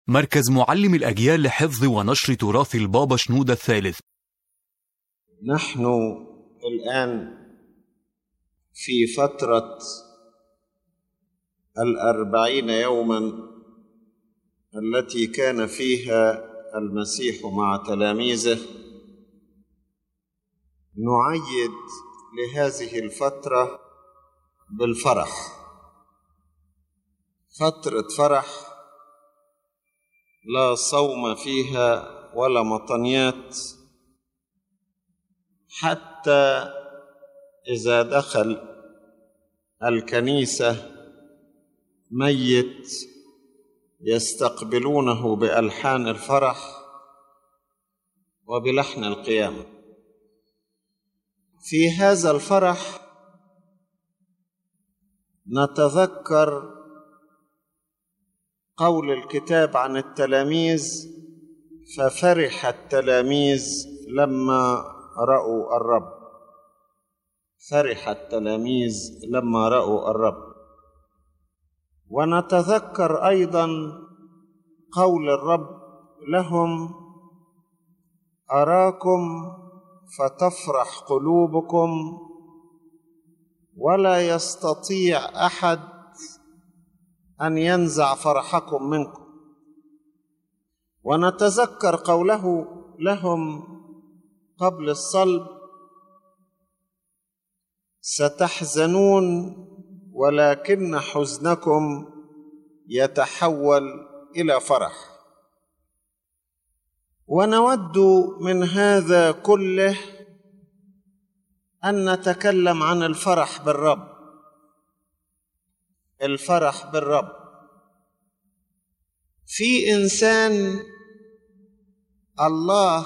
مركز معلم الأجيال لحفظ ونشر تراث البابا شنودة الثالث نحن الآن في فترة الأربعين يوما التي كان فيها المسيح مع تلاميذه نعيد لهذه الفترة بالفرح فترة فرح لا صوم فيها ولا مطنيات حتى إذا دخل الكنيسة ميت يستقبلونه بألحان الفرح وبلحن القيامة في هذا الفرح نتذكر قول الكتاب عن التلاميذ ففرح التلاميذ لما رأوا الرب فرح التلاميذ لما رأوا الرب ونتذكر أيضا قول الرب لهم أراكم فتفرح قلوبكم ولا يستطيع أحد أن ينزع فرحكم منكم ونتذكر قوله لهم قبل الصلب ستحزنون ولكن حزنكم يتحول الى فرح ونود من هذا كله ان نتكلم عن الفرح بالرب الفرح بالرب في انسان الله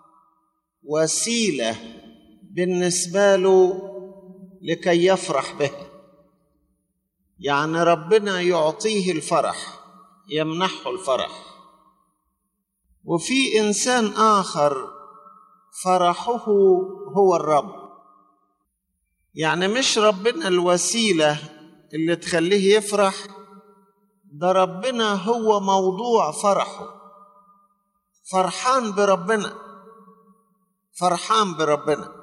وسيله بالنسبه له لكي يفرح به يعني ربنا يعطيه الفرح يمنحه الفرح وفي انسان اخر فرحه هو الرب يعني مش ربنا الوسيله اللي تخليه يفرح ده ربنا هو موضوع فرحه فرحان بربنا فرحان بربنا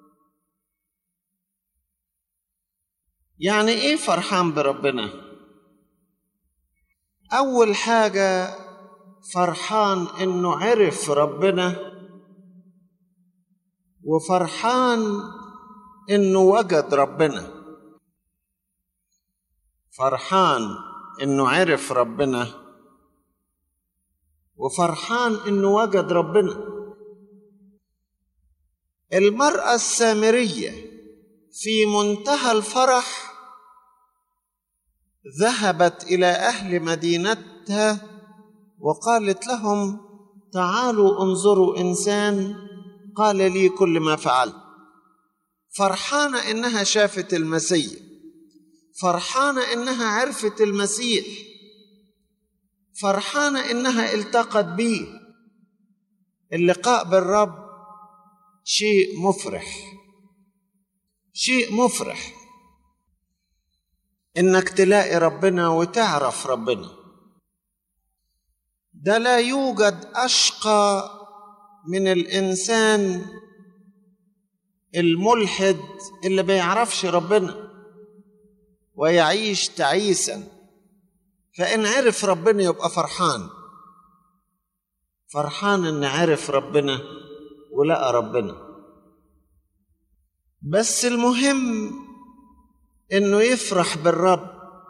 يعني ايه فرحان بربنا اول حاجه فرحان انه عرف ربنا وفرحان انه وجد ربنا فرحان انه عرف ربنا وفرحان انه وجد ربنا المراه السامريه في منتهى الفرح ذهبت الى اهل مدينتها وقالت لهم تعالوا انظروا انسان قال لي كل ما فعلت فرحانه انها شافت المسيح فرحانه انها عرفت المسيح فرحانه انها التقت به اللقاء بالرب شيء مفرح شيء مفرح انك تلاقي ربنا وتعرف ربنا ده لا يوجد اشقى من الانسان الملحد اللي بيعرفش ربنا ويعيش تعيسا فان عرف ربنا يبقى فرحان فرحان ان عرف ربنا ولقى ربنا بس المهم انه يفرح بالرب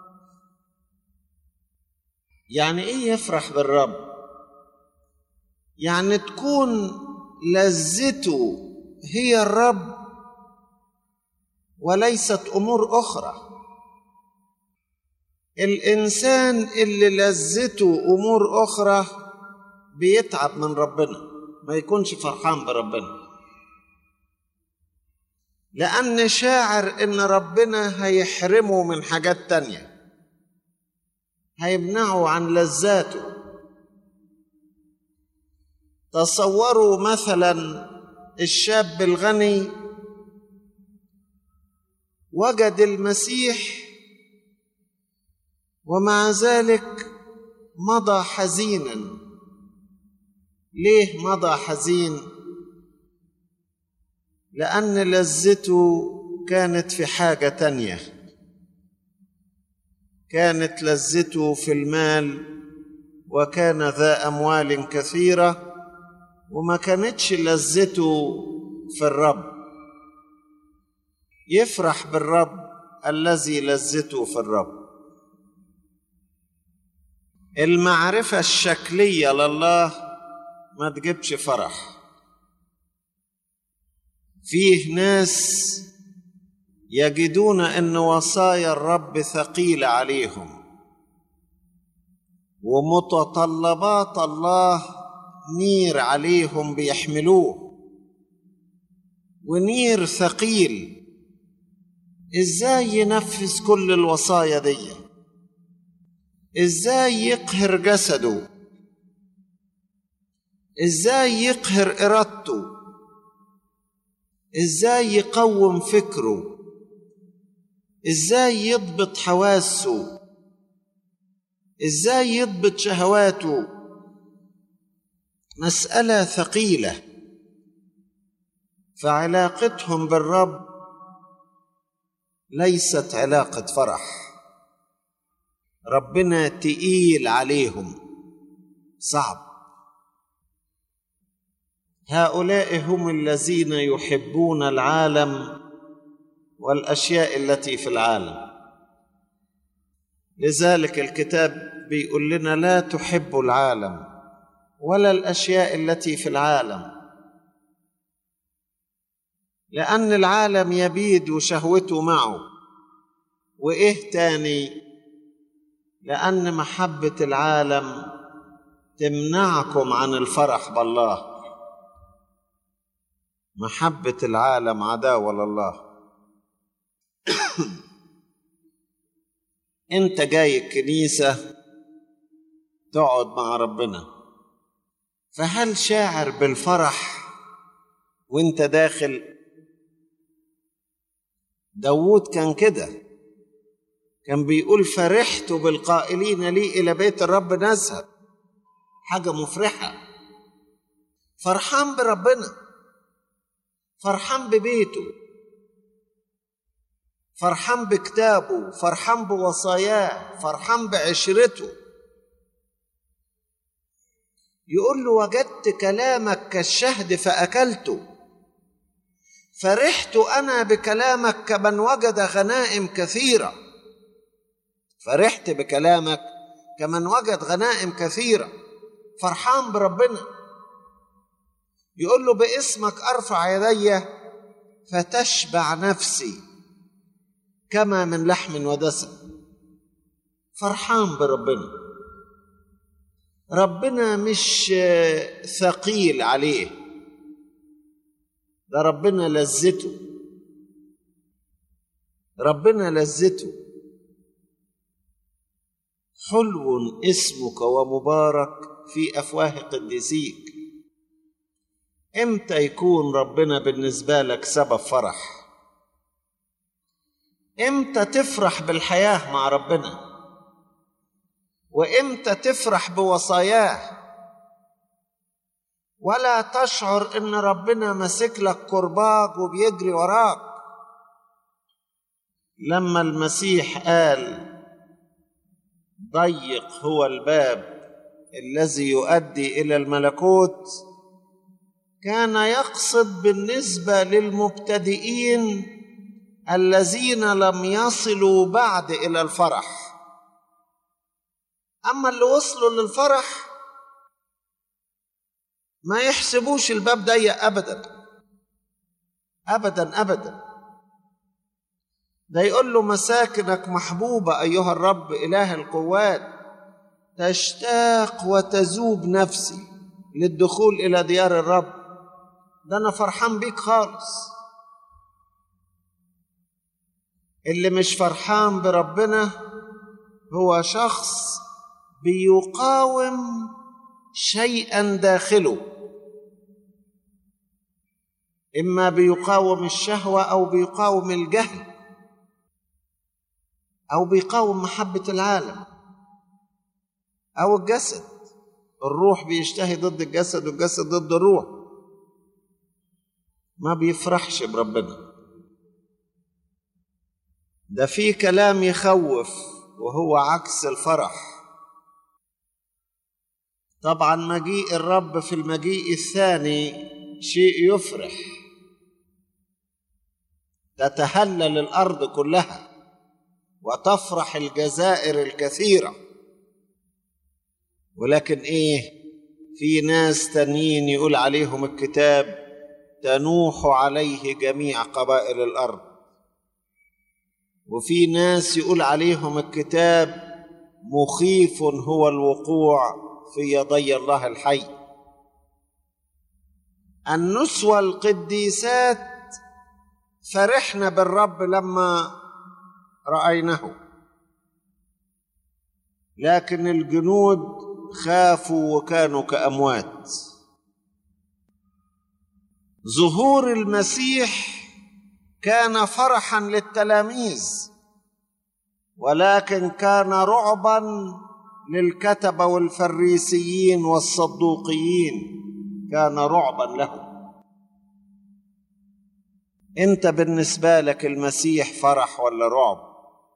يعني ايه يفرح بالرب يعني تكون لذته هي الرب وليست امور اخرى الانسان اللي لذته امور اخرى بيتعب من ربنا ما يكونش فرحان بربنا لأن شاعر إن ربنا هيحرمه من حاجات تانية هيمنعه عن لذاته تصوروا مثلا الشاب الغني وجد المسيح ومع ذلك مضى حزينا ليه مضى حزين لان لذته كانت في حاجه تانيه كانت لذته في المال وكان ذا اموال كثيره وما كانتش لذته في الرب يفرح بالرب الذي لذته في الرب المعرفه الشكليه لله ما تجيبش فرح فيه ناس يجدون ان وصايا الرب ثقيله عليهم ومتطلبات الله نير عليهم بيحملوه ونير ثقيل ازاي ينفذ كل الوصايا دي ازاي يقهر جسده ازاي يقهر ارادته ازاي يقوم فكره ازاي يضبط حواسه ازاي يضبط شهواته مساله ثقيله فعلاقتهم بالرب ليست علاقه فرح ربنا تقيل عليهم صعب هؤلاء هم الذين يحبون العالم والاشياء التي في العالم لذلك الكتاب بيقول لنا لا تحبوا العالم ولا الاشياء التي في العالم لان العالم يبيد وشهوته معه وايه تاني لان محبه العالم تمنعكم عن الفرح بالله محبه العالم عداوه لله انت جاي الكنيسه تقعد مع ربنا فهل شاعر بالفرح وانت داخل داوود كان كده كان بيقول فرحت بالقائلين لي الى بيت الرب نذهب حاجه مفرحه فرحان بربنا فرحان ببيته فرحان بكتابه فرحان بوصاياه فرحان بعشرته يقول له وجدت كلامك كالشهد فاكلته فرحت انا بكلامك كمن وجد غنائم كثيره فرحت بكلامك كمن وجد غنائم كثيره فرحان بربنا يقول له باسمك ارفع يدي فتشبع نفسي كما من لحم ودسم فرحان بربنا ربنا مش ثقيل عليه ده ربنا لذته ربنا لذته حلو اسمك ومبارك في افواه قديسيك امتى يكون ربنا بالنسبه لك سبب فرح امتى تفرح بالحياه مع ربنا وامتى تفرح بوصاياه ولا تشعر ان ربنا ماسك لك كرباج وبيجري وراك لما المسيح قال ضيق هو الباب الذي يؤدي الى الملكوت كان يقصد بالنسبه للمبتدئين الذين لم يصلوا بعد الى الفرح اما اللي وصلوا للفرح ما يحسبوش الباب ضيق ابدا ابدا ابدا ده يقول له مساكنك محبوبه ايها الرب اله القوات تشتاق وتذوب نفسي للدخول الى ديار الرب ده انا فرحان بيك خالص اللي مش فرحان بربنا هو شخص بيقاوم شيئا داخله اما بيقاوم الشهوه او بيقاوم الجهل او بيقاوم محبه العالم أو الجسد الروح بيشتهي ضد الجسد والجسد ضد الروح ما بيفرحش بربنا ده في كلام يخوف وهو عكس الفرح طبعا مجيء الرب في المجيء الثاني شيء يفرح تتهلل الارض كلها وتفرح الجزائر الكثيره ولكن ايه في ناس تانيين يقول عليهم الكتاب تنوح عليه جميع قبائل الارض وفي ناس يقول عليهم الكتاب مخيف هو الوقوع في يدي الله الحي النسوة القديسات فرحنا بالرب لما رأيناه لكن الجنود خافوا وكانوا كأموات ظهور المسيح كان فرحا للتلاميذ ولكن كان رعبا للكتبه والفريسيين والصدوقيين كان رعبا لهم انت بالنسبه لك المسيح فرح ولا رعب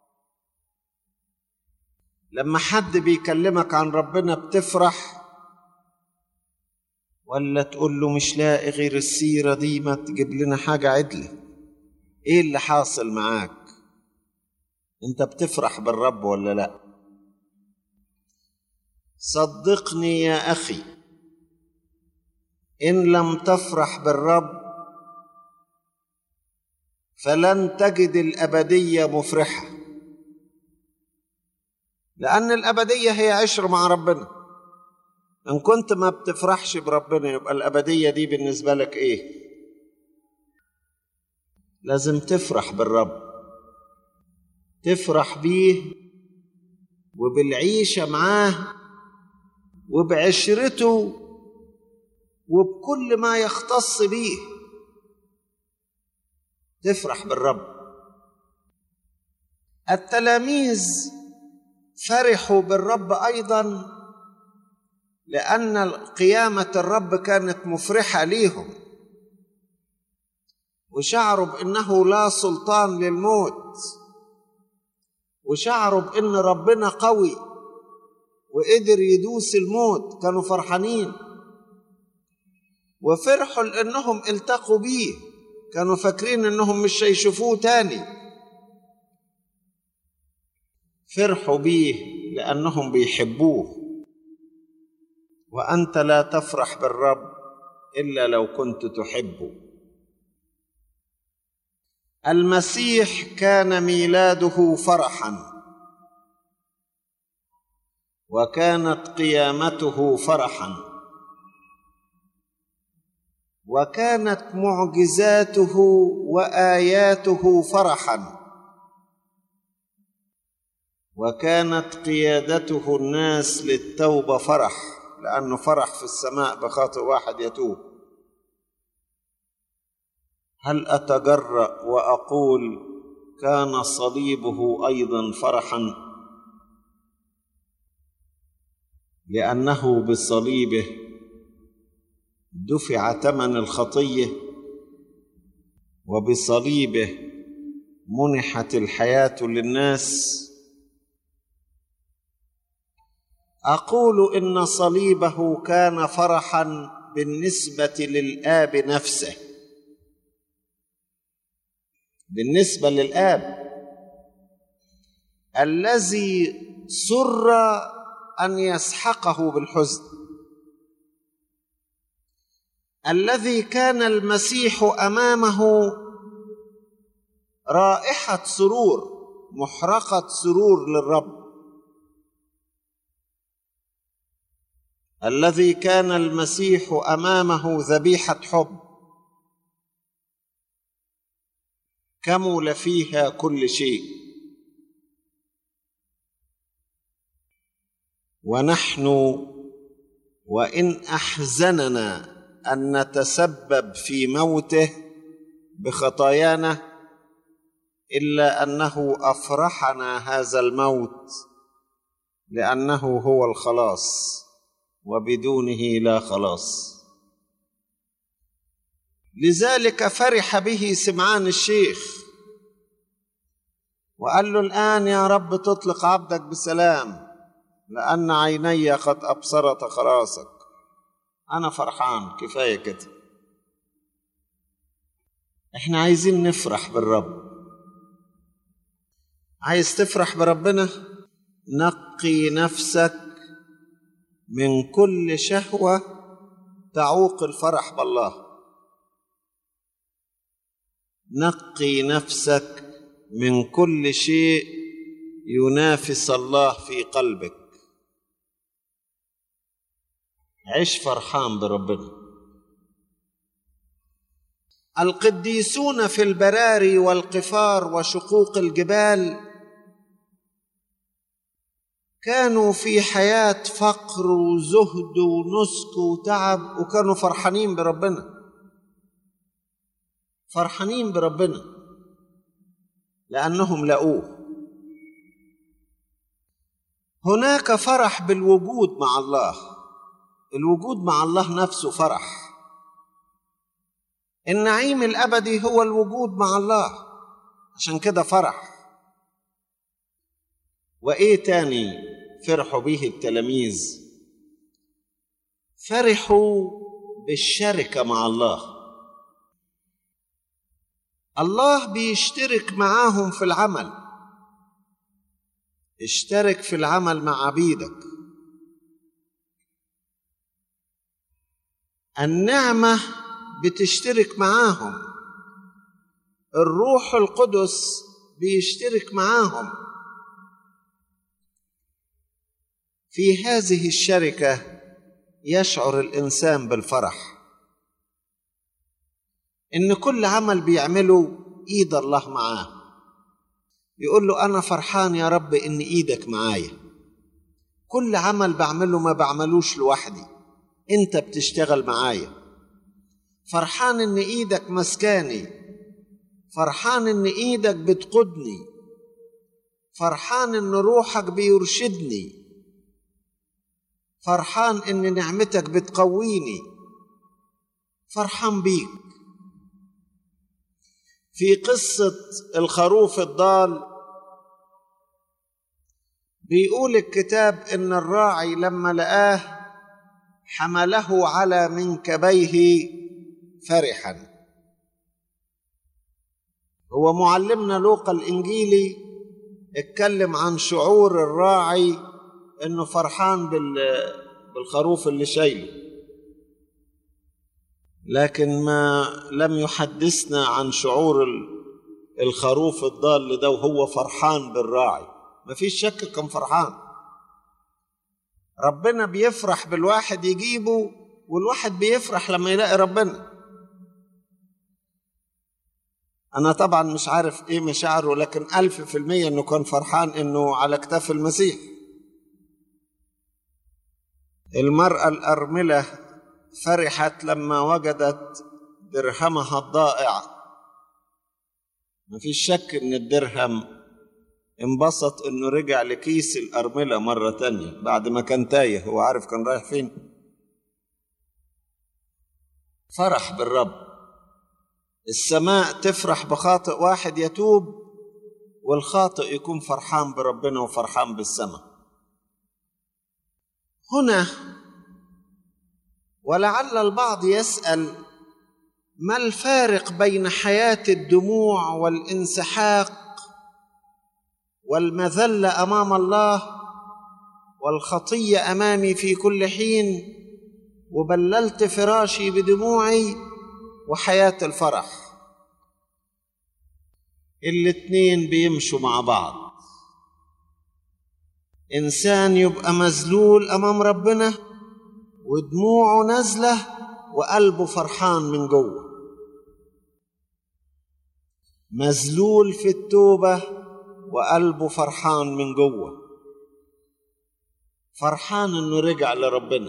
لما حد بيكلمك عن ربنا بتفرح ولا تقول له مش لاقي غير السيره دي ما تجيب لنا حاجه عدله ايه اللي حاصل معاك انت بتفرح بالرب ولا لا صدقني يا اخي ان لم تفرح بالرب فلن تجد الابديه مفرحه لان الابديه هي عشره مع ربنا ان كنت ما بتفرحش بربنا يبقى الابديه دي بالنسبه لك ايه لازم تفرح بالرب تفرح بيه وبالعيشه معاه وبعشرته وبكل ما يختص بيه تفرح بالرب التلاميذ فرحوا بالرب ايضا لان قيامه الرب كانت مفرحه ليهم وشعروا بانه لا سلطان للموت وشعروا بان ربنا قوي وقدر يدوس الموت كانوا فرحانين وفرحوا لانهم التقوا بيه كانوا فاكرين انهم مش هيشوفوه تاني فرحوا بيه لانهم بيحبوه وانت لا تفرح بالرب الا لو كنت تحبه المسيح كان ميلاده فرحا وكانت قيامته فرحا وكانت معجزاته واياته فرحا وكانت قيادته الناس للتوبه فرح لانه فرح في السماء بخاطر واحد يتوب هل اتجرا واقول كان صليبه ايضا فرحا لانه بصليبه دفع ثمن الخطيه وبصليبه منحت الحياه للناس اقول ان صليبه كان فرحا بالنسبه للاب نفسه بالنسبه للاب الذي سر ان يسحقه بالحزن الذي كان المسيح امامه رائحه سرور محرقه سرور للرب الذي كان المسيح امامه ذبيحه حب كمل فيها كل شيء ونحن وان احزننا ان نتسبب في موته بخطايانا الا انه افرحنا هذا الموت لانه هو الخلاص وبدونه لا خلاص لذلك فرح به سمعان الشيخ وقال له الان يا رب تطلق عبدك بسلام لان عيني قد ابصرت خلاصك انا فرحان كفايه كده احنا عايزين نفرح بالرب عايز تفرح بربنا نقي نفسك من كل شهوه تعوق الفرح بالله نقي نفسك من كل شيء ينافس الله في قلبك عش فرحان بربنا القديسون في البراري والقفار وشقوق الجبال كانوا في حياة فقر وزهد ونسك وتعب وكانوا فرحانين بربنا فرحانين بربنا لأنهم لقوه هناك فرح بالوجود مع الله الوجود مع الله نفسه فرح النعيم الابدي هو الوجود مع الله عشان كده فرح وايه تاني فرحوا به التلاميذ فرحوا بالشركه مع الله الله بيشترك معاهم في العمل اشترك في العمل مع عبيدك النعمه بتشترك معاهم الروح القدس بيشترك معاهم في هذه الشركه يشعر الانسان بالفرح ان كل عمل بيعمله ايد الله معاه يقول له انا فرحان يا رب ان ايدك معايا كل عمل بعمله ما بعملوش لوحدي انت بتشتغل معايا فرحان ان ايدك مسكاني فرحان ان ايدك بتقودني فرحان ان روحك بيرشدني فرحان ان نعمتك بتقويني فرحان بيك في قصة الخروف الضال بيقول الكتاب ان الراعي لما لقاه حمله على منكبيه فرحا هو معلمنا لوقا الانجيلي اتكلم عن شعور الراعي انه فرحان بالخروف اللي شايله لكن ما لم يحدثنا عن شعور الخروف الضال ده وهو فرحان بالراعي ما فيش شك كان فرحان ربنا بيفرح بالواحد يجيبه والواحد بيفرح لما يلاقي ربنا أنا طبعا مش عارف إيه مشاعره لكن ألف في المية إنه كان فرحان إنه على كتاف المسيح المرأة الأرملة فرحت لما وجدت درهمها الضائع ما فيش شك إن الدرهم انبسط إنه رجع لكيس الأرملة مرة تانية بعد ما كان تايه هو عارف كان رايح فين فرح بالرب السماء تفرح بخاطئ واحد يتوب والخاطئ يكون فرحان بربنا وفرحان بالسماء هنا ولعل البعض يسأل ما الفارق بين حياة الدموع والانسحاق والمذلة أمام الله والخطية أمامي في كل حين وبللت فراشي بدموعي وحياة الفرح الاتنين بيمشوا مع بعض إنسان يبقى مذلول أمام ربنا ودموعه نازلة وقلبه فرحان من جوه مذلول في التوبة وقلبه فرحان من جوه فرحان انه رجع لربنا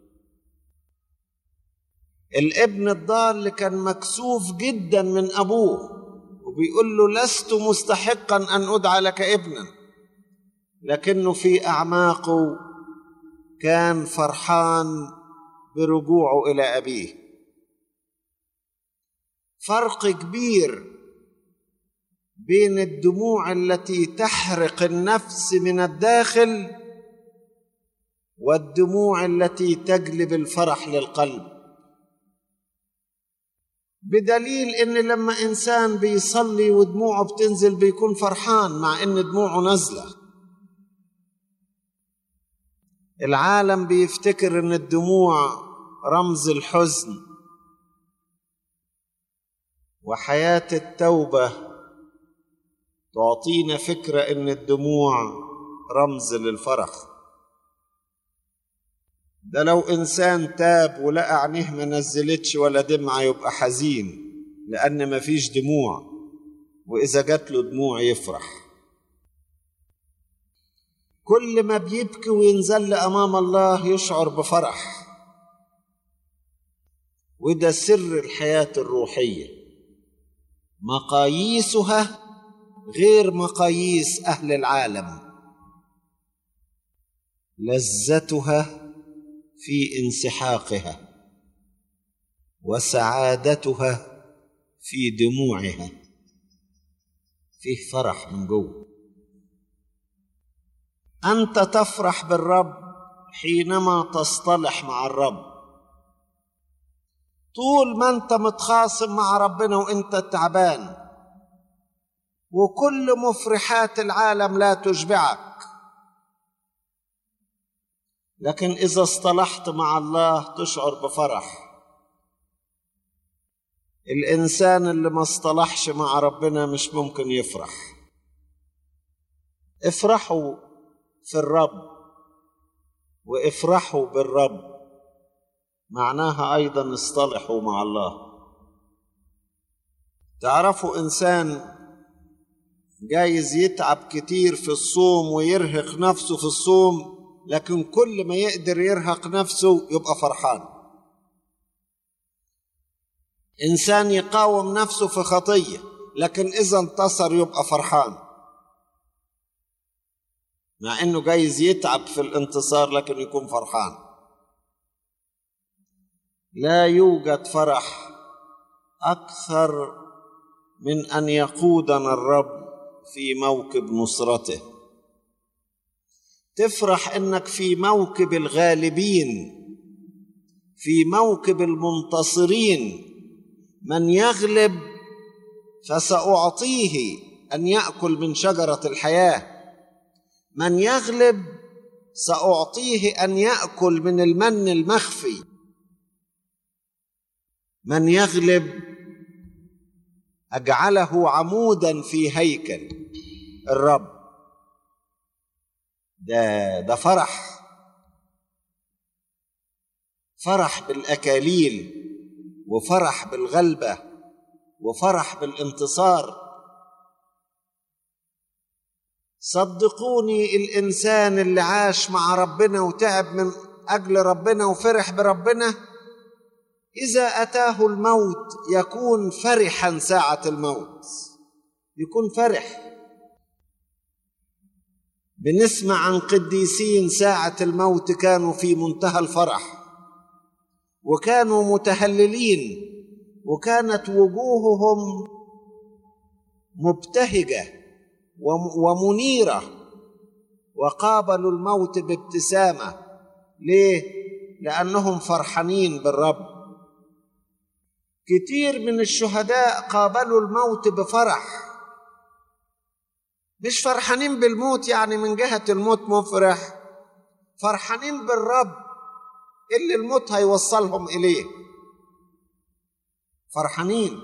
الابن الضال كان مكسوف جدا من ابوه وبيقول له لست مستحقا ان ادعى لك ابنا لكنه في اعماقه كان فرحان برجوعه الى ابيه فرق كبير بين الدموع التي تحرق النفس من الداخل والدموع التي تجلب الفرح للقلب بدليل ان لما انسان بيصلي ودموعه بتنزل بيكون فرحان مع ان دموعه نازله العالم بيفتكر ان الدموع رمز الحزن وحياه التوبه تعطينا فكره ان الدموع رمز للفرح ده لو انسان تاب ولقى عينيه ما نزلتش ولا دمعه يبقى حزين لان مفيش دموع واذا جات له دموع يفرح كل ما بيبكي وينزل امام الله يشعر بفرح وده سر الحياه الروحيه مقاييسها غير مقاييس اهل العالم لذتها في انسحاقها وسعادتها في دموعها فيه فرح من جوه انت تفرح بالرب حينما تصطلح مع الرب طول ما انت متخاصم مع ربنا وانت تعبان وكل مفرحات العالم لا تشبعك لكن اذا اصطلحت مع الله تشعر بفرح الانسان اللي ما اصطلحش مع ربنا مش ممكن يفرح افرحوا في الرب وافرحوا بالرب معناها ايضا اصطلحوا مع الله تعرفوا انسان جايز يتعب كتير في الصوم ويرهق نفسه في الصوم لكن كل ما يقدر يرهق نفسه يبقى فرحان انسان يقاوم نفسه في خطيه لكن اذا انتصر يبقى فرحان مع انه جايز يتعب في الانتصار لكن يكون فرحان لا يوجد فرح اكثر من ان يقودنا الرب في موكب نصرته تفرح انك في موكب الغالبين في موكب المنتصرين من يغلب فساعطيه ان ياكل من شجره الحياه من يغلب ساعطيه ان ياكل من المن المخفي من يغلب اجعله عمودا في هيكل الرب ده ده فرح فرح بالاكاليل وفرح بالغلبه وفرح بالانتصار صدقوني الانسان اللي عاش مع ربنا وتعب من اجل ربنا وفرح بربنا اذا اتاه الموت يكون فرحا ساعه الموت يكون فرح بنسمع عن قديسين ساعه الموت كانوا في منتهى الفرح وكانوا متهللين وكانت وجوههم مبتهجه ومنيره وقابلوا الموت بابتسامه ليه لانهم فرحانين بالرب كتير من الشهداء قابلوا الموت بفرح مش فرحانين بالموت يعني من جهه الموت مفرح فرحانين بالرب اللي الموت هيوصلهم اليه فرحانين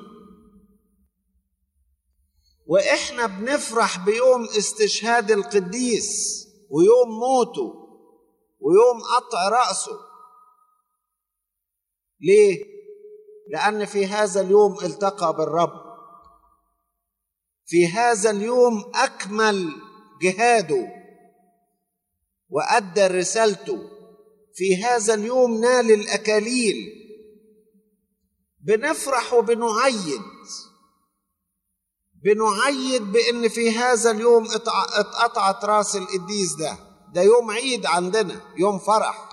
واحنا بنفرح بيوم استشهاد القديس ويوم موته ويوم قطع راسه ليه لان في هذا اليوم التقى بالرب في هذا اليوم اكمل جهاده وادى رسالته في هذا اليوم نال الاكاليل بنفرح وبنعيد بنعيد بان في هذا اليوم اتقطعت راس القديس ده ده يوم عيد عندنا يوم فرح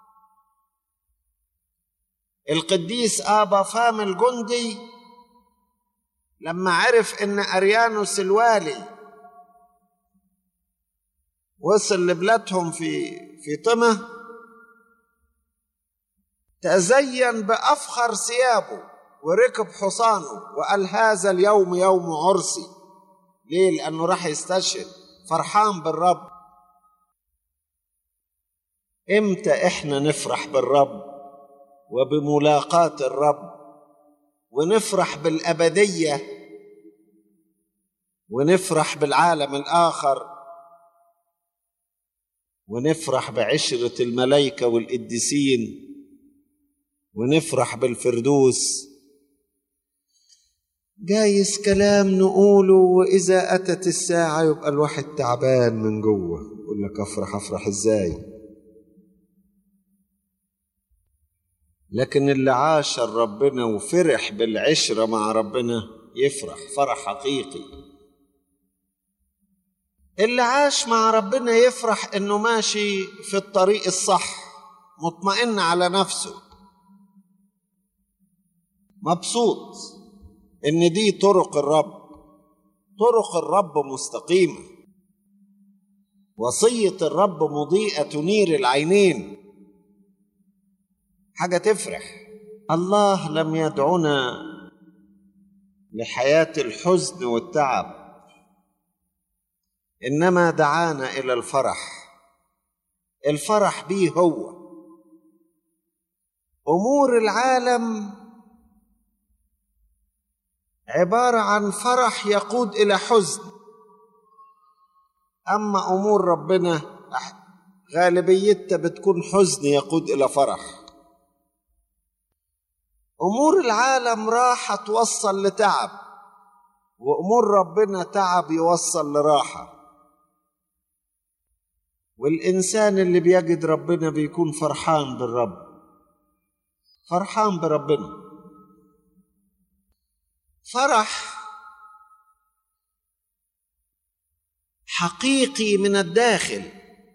القديس ابا فام الجندي لما عرف ان اريانوس الوالي وصل لبلادهم في في طمه تزين بافخر ثيابه وركب حصانه وقال هذا اليوم يوم عرسي ليه لانه راح يستشهد فرحان بالرب امتى احنا نفرح بالرب وبملاقاه الرب ونفرح بالابديه ونفرح بالعالم الاخر ونفرح بعشره الملائكه والقديسين ونفرح بالفردوس جايز كلام نقوله وإذا أتت الساعة يبقى الواحد تعبان من جوه يقول لك أفرح أفرح إزاي لكن اللي عاشر ربنا وفرح بالعشرة مع ربنا يفرح فرح حقيقي اللي عاش مع ربنا يفرح انه ماشي في الطريق الصح مطمئن على نفسه مبسوط ان دي طرق الرب طرق الرب مستقيمه وصيه الرب مضيئه تنير العينين حاجه تفرح الله لم يدعنا لحياه الحزن والتعب انما دعانا الى الفرح الفرح بيه هو امور العالم عباره عن فرح يقود الى حزن اما امور ربنا غالبيتها بتكون حزن يقود الى فرح امور العالم راحه توصل لتعب وامور ربنا تعب يوصل لراحه والانسان اللي بيجد ربنا بيكون فرحان بالرب فرحان بربنا فرح حقيقي من الداخل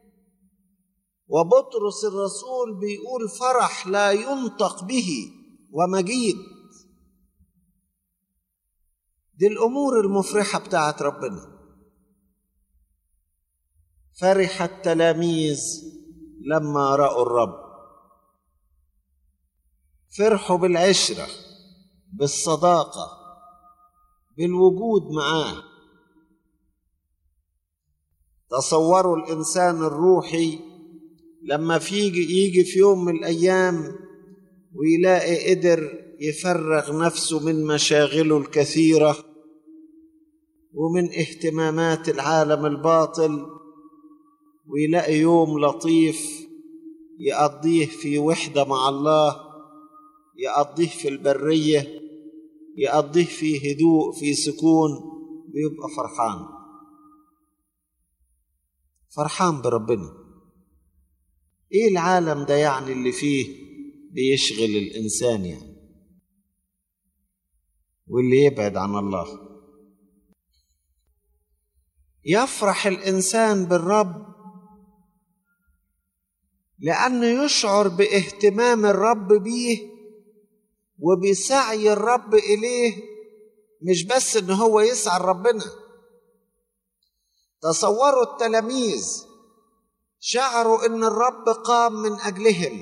وبطرس الرسول بيقول فرح لا ينطق به ومجيد دي الامور المفرحه بتاعت ربنا فرح التلاميذ لما راوا الرب فرحوا بالعشره بالصداقه بالوجود معاه تصوروا الانسان الروحي لما فيجي يجي في يوم من الايام ويلاقي قدر يفرغ نفسه من مشاغله الكثيره ومن اهتمامات العالم الباطل ويلاقي يوم لطيف يقضيه في وحده مع الله يقضيه في البريه يقضيه في هدوء في سكون بيبقى فرحان فرحان بربنا ايه العالم ده يعني اللي فيه بيشغل الانسان يعني واللي يبعد عن الله يفرح الانسان بالرب لانه يشعر باهتمام الرب بيه وبسعي الرب اليه مش بس ان هو يسعى لربنا تصوروا التلاميذ شعروا ان الرب قام من اجلهم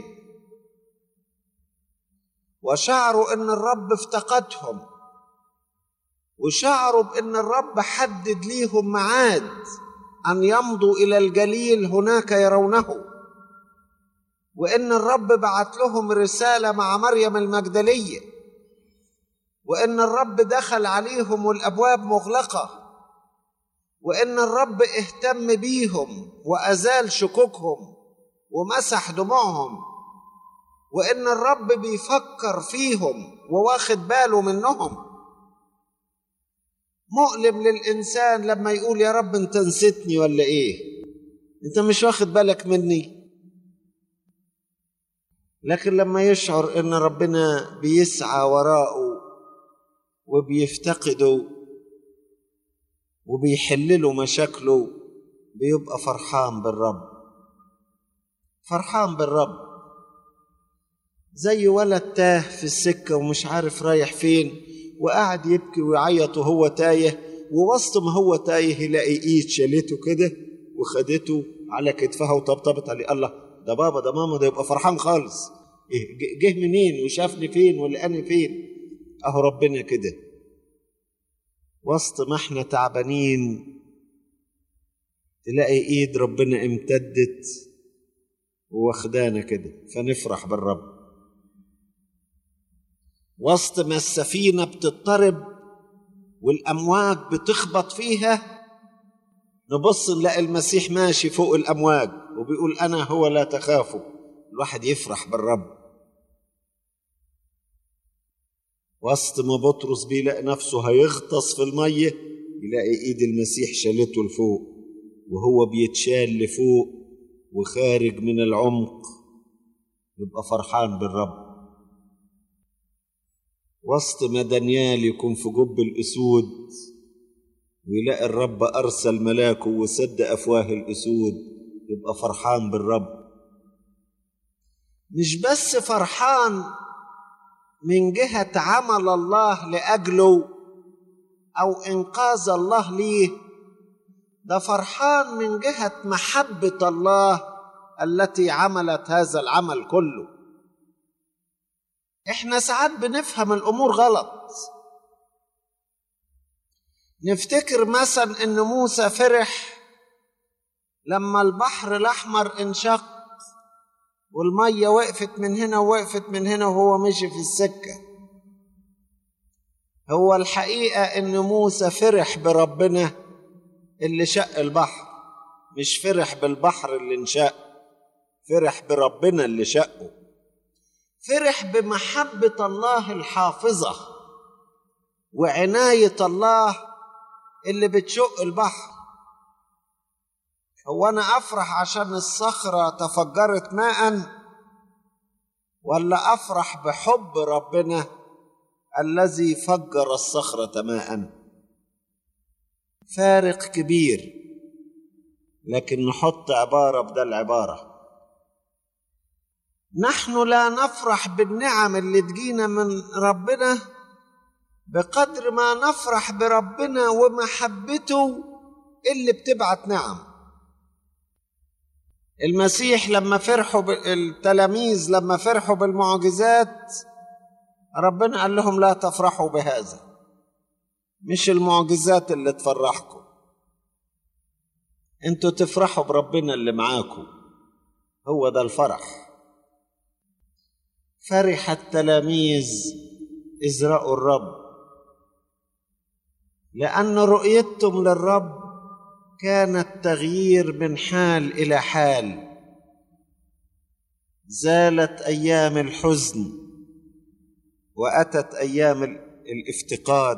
وشعروا ان الرب افتقدهم وشعروا بان الرب حدد ليهم ميعاد ان يمضوا الى الجليل هناك يرونه وان الرب بعت لهم رساله مع مريم المجدليه وان الرب دخل عليهم والابواب مغلقه وان الرب اهتم بيهم وازال شكوكهم ومسح دموعهم وان الرب بيفكر فيهم وواخد باله منهم مؤلم للانسان لما يقول يا رب انت نسيتني ولا ايه انت مش واخد بالك مني لكن لما يشعر ان ربنا بيسعى وراءه وبيفتقده وبيحل له مشاكله بيبقى فرحان بالرب فرحان بالرب زي ولد تاه في السكة ومش عارف رايح فين وقعد يبكي ويعيط وهو تايه ووسط ما هو تايه يلاقي ايد شالته كده وخدته على كتفها وطبطبت عليه الله ده بابا ده ماما ده يبقى فرحان خالص إيه جه منين وشافني فين ولقاني فين اهو ربنا كده وسط ما احنا تعبانين تلاقي ايد ربنا امتدت واخدانا كده فنفرح بالرب وسط ما السفينه بتضطرب والامواج بتخبط فيها نبص نلاقي المسيح ماشي فوق الامواج وبيقول انا هو لا تخافوا الواحد يفرح بالرب وسط ما بطرس بيلاقي نفسه هيغطس في الميه يلاقي ايد المسيح شالته لفوق وهو بيتشال لفوق وخارج من العمق يبقى فرحان بالرب وسط ما دانيال يكون في جب الاسود ويلاقي الرب ارسل ملاكه وسد افواه الاسود يبقى فرحان بالرب مش بس فرحان من جهه عمل الله لاجله او انقاذ الله ليه ده فرحان من جهه محبه الله التي عملت هذا العمل كله احنا ساعات بنفهم الامور غلط نفتكر مثلا ان موسى فرح لما البحر الاحمر انشق والميه وقفت من هنا ووقفت من هنا وهو مشي في السكه هو الحقيقه ان موسى فرح بربنا اللي شق البحر مش فرح بالبحر اللي انشق فرح بربنا اللي شقه فرح بمحبه الله الحافظه وعنايه الله اللي بتشق البحر هو انا افرح عشان الصخره تفجرت ماء ولا افرح بحب ربنا الذي فجر الصخره ماء فارق كبير لكن نحط عباره بدل العباره نحن لا نفرح بالنعم اللي تجينا من ربنا بقدر ما نفرح بربنا ومحبته اللي بتبعت نعم المسيح لما فرحوا التلاميذ لما فرحوا بالمعجزات ربنا قال لهم لا تفرحوا بهذا مش المعجزات اللي تفرحكم انتوا تفرحوا بربنا اللي معاكم هو ده الفرح فرح التلاميذ إذ رأوا الرب لأن رؤيتهم للرب كانت تغيير من حال إلى حال زالت أيام الحزن وأتت أيام الافتقاد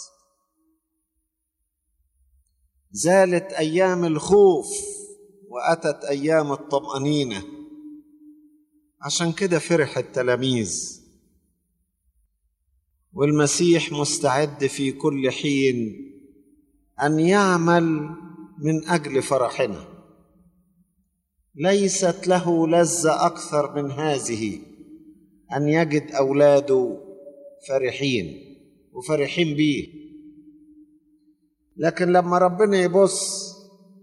زالت أيام الخوف وأتت أيام الطمأنينة عشان كده فرح التلاميذ والمسيح مستعد في كل حين ان يعمل من اجل فرحنا ليست له لذه اكثر من هذه ان يجد اولاده فرحين وفرحين بيه لكن لما ربنا يبص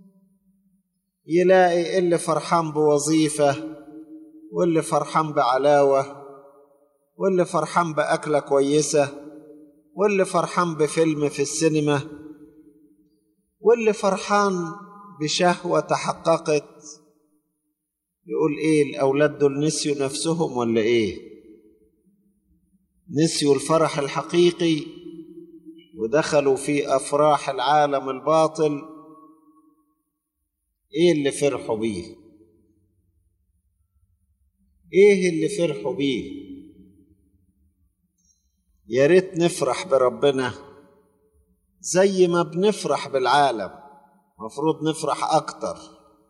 يلاقي اللي فرحان بوظيفه واللي فرحان بعلاوه واللي فرحان بأكلة كويسة واللي فرحان بفيلم في السينما واللي فرحان بشهوة تحققت يقول ايه الأولاد دول نسيوا نفسهم ولا ايه نسيوا الفرح الحقيقي ودخلوا في أفراح العالم الباطل ايه اللي فرحوا بيه ايه اللي فرحوا بيه يا ريت نفرح بربنا زي ما بنفرح بالعالم مفروض نفرح اكتر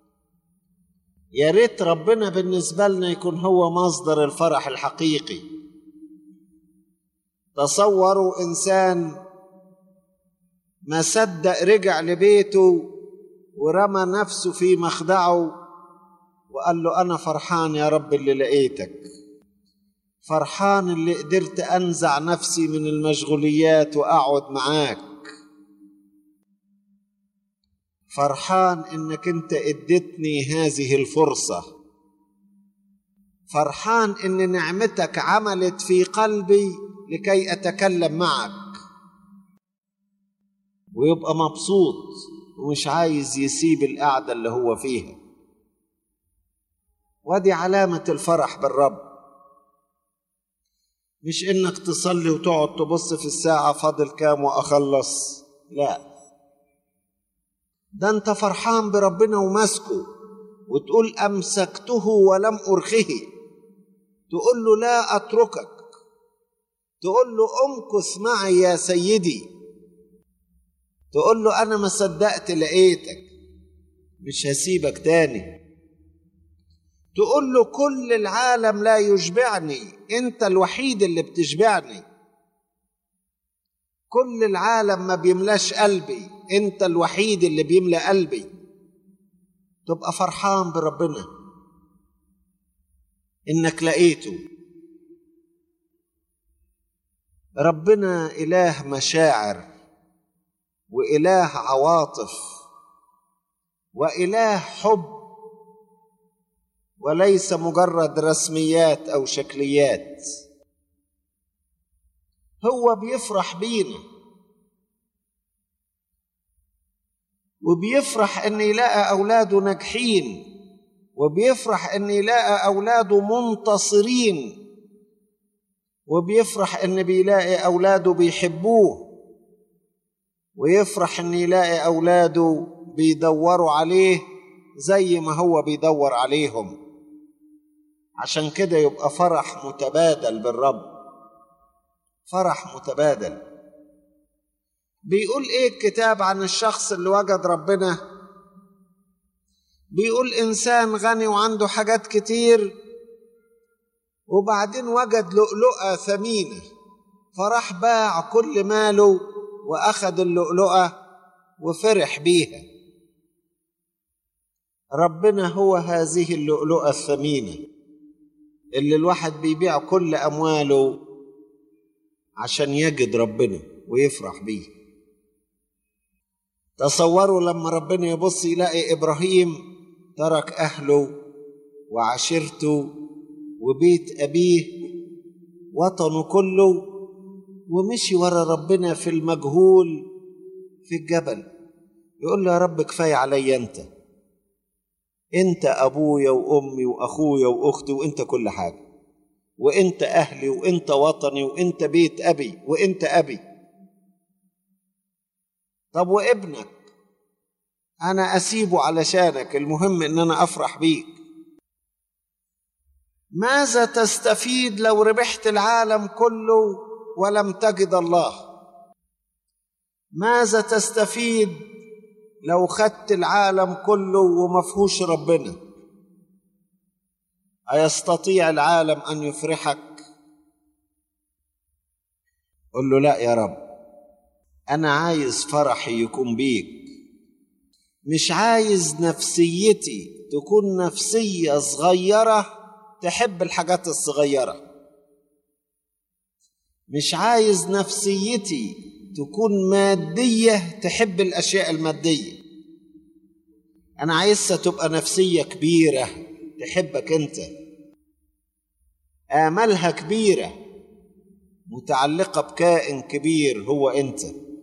يا ريت ربنا بالنسبه لنا يكون هو مصدر الفرح الحقيقي تصوروا انسان ما صدق رجع لبيته ورمى نفسه في مخدعه وقال له انا فرحان يا رب اللي لقيتك فرحان اللي قدرت انزع نفسي من المشغوليات واقعد معاك فرحان انك انت اديتني هذه الفرصه فرحان ان نعمتك عملت في قلبي لكي اتكلم معك ويبقى مبسوط ومش عايز يسيب القعده اللي هو فيها ودي علامه الفرح بالرب مش انك تصلي وتقعد تبص في الساعه فاضل كام واخلص لا ده انت فرحان بربنا وماسكه وتقول امسكته ولم ارخه تقول له لا اتركك تقول له امكث معي يا سيدي تقول له انا ما صدقت لقيتك مش هسيبك تاني تقول له كل العالم لا يشبعني انت الوحيد اللي بتشبعني كل العالم ما بيملاش قلبي انت الوحيد اللي بيملى قلبي تبقى فرحان بربنا انك لقيته ربنا اله مشاعر واله عواطف واله حب وليس مجرد رسميات او شكليات هو بيفرح بينا وبيفرح ان يلاقى اولاده ناجحين وبيفرح ان يلاقى اولاده منتصرين وبيفرح ان بيلاقي اولاده بيحبوه ويفرح ان يلاقي اولاده بيدوروا عليه زي ما هو بيدور عليهم عشان كده يبقى فرح متبادل بالرب فرح متبادل بيقول ايه الكتاب عن الشخص اللي وجد ربنا بيقول انسان غني وعنده حاجات كتير وبعدين وجد لؤلؤه ثمينه فراح باع كل ماله واخذ اللؤلؤه وفرح بيها ربنا هو هذه اللؤلؤه الثمينه اللي الواحد بيبيع كل امواله عشان يجد ربنا ويفرح بيه تصوروا لما ربنا يبص يلاقي ابراهيم ترك اهله وعشيرته وبيت ابيه وطنه كله ومشي ورا ربنا في المجهول في الجبل يقول له يا رب كفايه عليا انت انت ابويا وامي واخويا واختي وانت كل حاجه وانت اهلي وانت وطني وانت بيت ابي وانت ابي طب وابنك انا اسيبه علشانك المهم ان انا افرح بيك ماذا تستفيد لو ربحت العالم كله ولم تجد الله ماذا تستفيد لو خدت العالم كله وما فيهوش ربنا أيستطيع العالم أن يفرحك قل له لا يا رب أنا عايز فرحي يكون بيك مش عايز نفسيتي تكون نفسية صغيرة تحب الحاجات الصغيرة مش عايز نفسيتي تكون مادية تحب الأشياء المادية أنا عايزها تبقى نفسية كبيرة تحبك أنت آمالها كبيرة متعلقة بكائن كبير هو أنت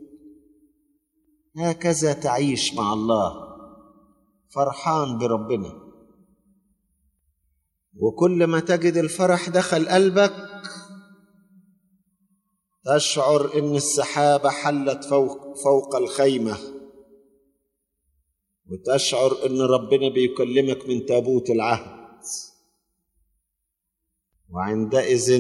هكذا تعيش مع الله فرحان بربنا وكل ما تجد الفرح دخل قلبك تشعر ان السحابه حلت فوق فوق الخيمه وتشعر ان ربنا بيكلمك من تابوت العهد وعندئذ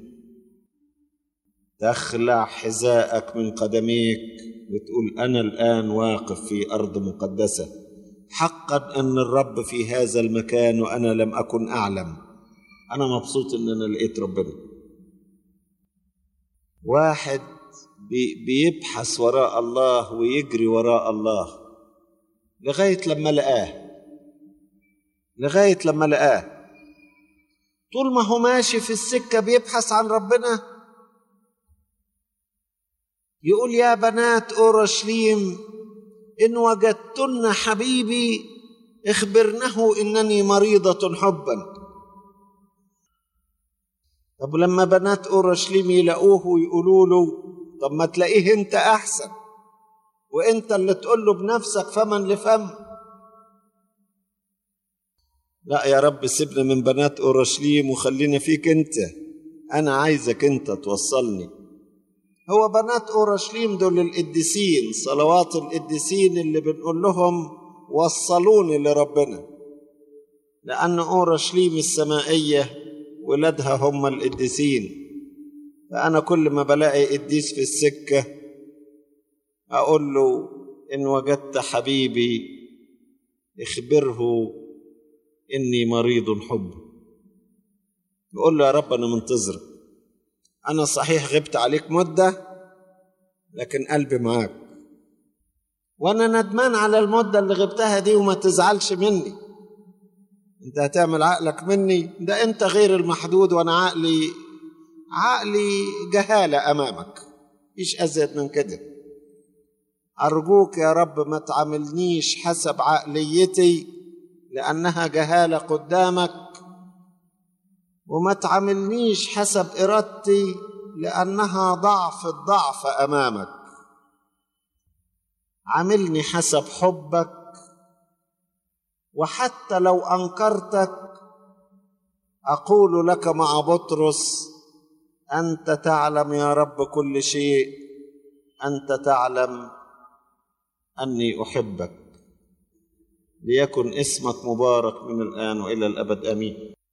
تخلع حذاءك من قدميك وتقول انا الان واقف في ارض مقدسه حقا ان الرب في هذا المكان وانا لم اكن اعلم انا مبسوط ان انا لقيت ربنا واحد بي بيبحث وراء الله ويجري وراء الله لغاية لما لقاه لغاية لما لقاه طول ما هو ماشي في السكة بيبحث عن ربنا يقول يا بنات أورشليم إن وجدتن حبيبي اخبرنه إنني مريضة حبا طب لما بنات أورشليم يلاقوه ويقولوا له طب ما تلاقيه أنت أحسن وأنت اللي تقول له بنفسك فمن لفم لا يا رب سيبنا من بنات أورشليم وخلينا فيك أنت أنا عايزك أنت توصلني هو بنات أورشليم دول القديسين صلوات القديسين اللي بنقول لهم وصلوني لربنا لأن أورشليم السمائية ولادها هم القديسين فأنا كل ما بلاقي قديس في السكة أقول له إن وجدت حبيبي اخبره إني مريض حب يقول له يا رب أنا منتظرك أنا صحيح غبت عليك مدة لكن قلبي معاك وأنا ندمان على المدة اللي غبتها دي وما تزعلش مني أنت هتعمل عقلك مني ده أنت غير المحدود وأنا عقلي عقلي جهالة أمامك مفيش أزيد من كده أرجوك يا رب ما تعاملنيش حسب عقليتي لأنها جهالة قدامك وما تعاملنيش حسب إرادتي لأنها ضعف الضعف أمامك عاملني حسب حبك وحتى لو أنكرتك أقول لك مع بطرس أنت تعلم يا رب كل شيء أنت تعلم أني أحبك ليكن اسمك مبارك من الآن وإلى الأبد آمين